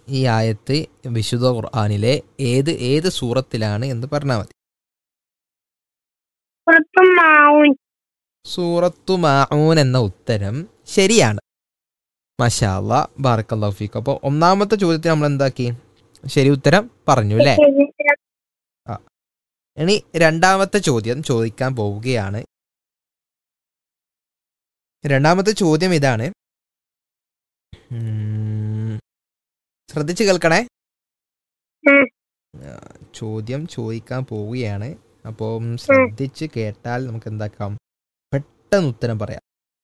ഈ ആയത്ത് വിശുദ്ധ ഖുർആനിലെ ഏത് ഏത് സൂറത്തിലാണ് എന്ന് പറഞ്ഞാൽ മതി പുറത്തും മാവൂൻ സൂറത്തു മാഊൻ എന്ന ഉത്തരം ശരിയാണ് മഷാല്ല ബാറക്കല്ലാഹു ഫീക്ക് അപ്പോൾ ഒന്നാമത്തെ ചോദ്യത്തിന് നമ്മൾ എന്താക്കി ശരി ഉത്തരം പറഞ്ഞു അല്ലേ ഇനി രണ്ടാമത്തെ ചോദ്യം ചോദിക്കാൻ പോവുകയാണ് രണ്ടാമത്തെ ചോദ്യം ഇതാണ് ഉം, ശ്രദ്ധിച്ച് കേൾക്കണേ ഉം. ആ, ചോദ്യം ചോദിക്കാൻ പോവുകയാണ് അപ്പം ശ്രദ്ധിച്ച് കേട്ടാൽ നമുക്ക് എന്താക്കാം പെട്ടെന്ന് ഉത്തരം പറയാം